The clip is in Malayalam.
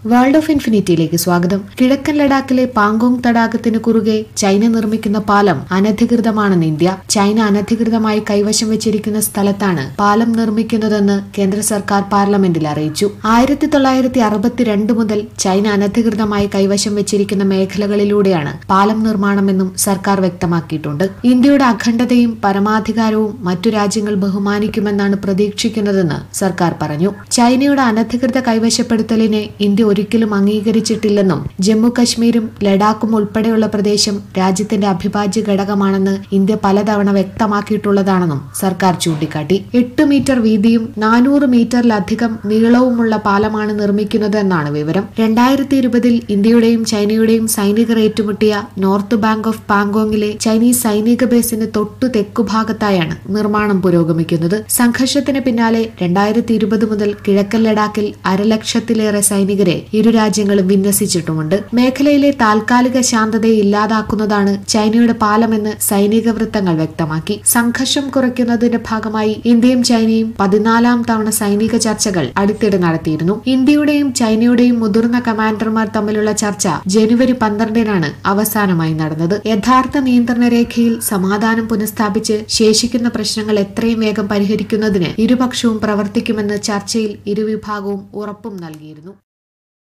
വേൾഡ് ഓഫ് ഇൻഫിനിറ്റിയിലേക്ക് സ്വാഗതം കിഴക്കൻ ലഡാക്കിലെ പാങ്കോങ് തടാകത്തിന് കുറുകെ ചൈന നിർമ്മിക്കുന്ന പാലം അനധികൃതമാണെന്ന് ഇന്ത്യ ചൈന അനധികൃതമായി കൈവശം വെച്ചിരിക്കുന്ന സ്ഥലത്താണ് പാലം നിർമ്മിക്കുന്നതെന്ന് കേന്ദ്ര സർക്കാർ പാർലമെന്റിൽ അറിയിച്ചു ആയിരത്തി തൊള്ളായിരത്തി അറുപത്തിരണ്ട് മുതൽ ചൈന അനധികൃതമായി കൈവശം വെച്ചിരിക്കുന്ന മേഖലകളിലൂടെയാണ് പാലം നിർമ്മാണമെന്നും സർക്കാർ വ്യക്തമാക്കിയിട്ടുണ്ട് ഇന്ത്യയുടെ അഖണ്ഡതയും പരമാധികാരവും മറ്റു രാജ്യങ്ങൾ ബഹുമാനിക്കുമെന്നാണ് പ്രതീക്ഷിക്കുന്നതെന്ന് സർക്കാർ പറഞ്ഞു ചൈനയുടെ അനധികൃത കൈവശപ്പെടുത്തലിനെ ഇന്ത്യ ഒരിക്കലും അംഗീകരിച്ചിട്ടില്ലെന്നും ജമ്മു കശ്മീരും ലഡാക്കും ഉൾപ്പെടെയുള്ള പ്രദേശം രാജ്യത്തിന്റെ അഭിഭാജ്യ ഘടകമാണെന്ന് ഇന്ത്യ പലതവണ വ്യക്തമാക്കിയിട്ടുള്ളതാണെന്നും സർക്കാർ ചൂണ്ടിക്കാട്ടി എട്ട് മീറ്റർ വീതിയും നാനൂറ് മീറ്ററിലധികം നീളവുമുള്ള പാലമാണ് നിർമ്മിക്കുന്നതെന്നാണ് വിവരം രണ്ടായിരത്തി ഇരുപതിൽ ഇന്ത്യയുടെയും ചൈനയുടെയും സൈനികർ ഏറ്റുമുട്ടിയ നോർത്ത് ബാങ്ക് ഓഫ് പാങ്കോങ്ങിലെ ചൈനീസ് സൈനിക ബേസിന് തൊട്ടു തെക്കുഭാഗത്തായാണ് നിർമ്മാണം പുരോഗമിക്കുന്നത് സംഘർഷത്തിന് പിന്നാലെ രണ്ടായിരത്തി ഇരുപത് മുതൽ കിഴക്കൻ ലഡാക്കിൽ അരലക്ഷത്തിലേറെ സൈനികരെ ഇരു രാജ്യങ്ങളും വിന്യസിച്ചിട്ടുമുണ്ട് മേഖലയിലെ താൽക്കാലിക ശാന്തതയെ ഇല്ലാതാക്കുന്നതാണ് ചൈനയുടെ പാലമെന്ന് സൈനിക വൃത്തങ്ങൾ വ്യക്തമാക്കി സംഘർഷം കുറയ്ക്കുന്നതിന്റെ ഭാഗമായി ഇന്ത്യയും ചൈനയും പതിനാലാം തവണ സൈനിക ചർച്ചകൾ അടുത്തിടെ നടത്തിയിരുന്നു ഇന്ത്യയുടെയും ചൈനയുടെയും മുതിർന്ന കമാൻഡർമാർ തമ്മിലുള്ള ചർച്ച ജനുവരി പന്ത്രണ്ടിനാണ് അവസാനമായി നടന്നത് യഥാർത്ഥ നിയന്ത്രണ രേഖയിൽ സമാധാനം പുനഃസ്ഥാപിച്ച് ശേഷിക്കുന്ന പ്രശ്നങ്ങൾ എത്രയും വേഗം പരിഹരിക്കുന്നതിന് ഇരുപക്ഷവും പ്രവർത്തിക്കുമെന്ന് ചർച്ചയിൽ ഇരുവിഭാഗവും ഉറപ്പും നൽകിയിരുന്നു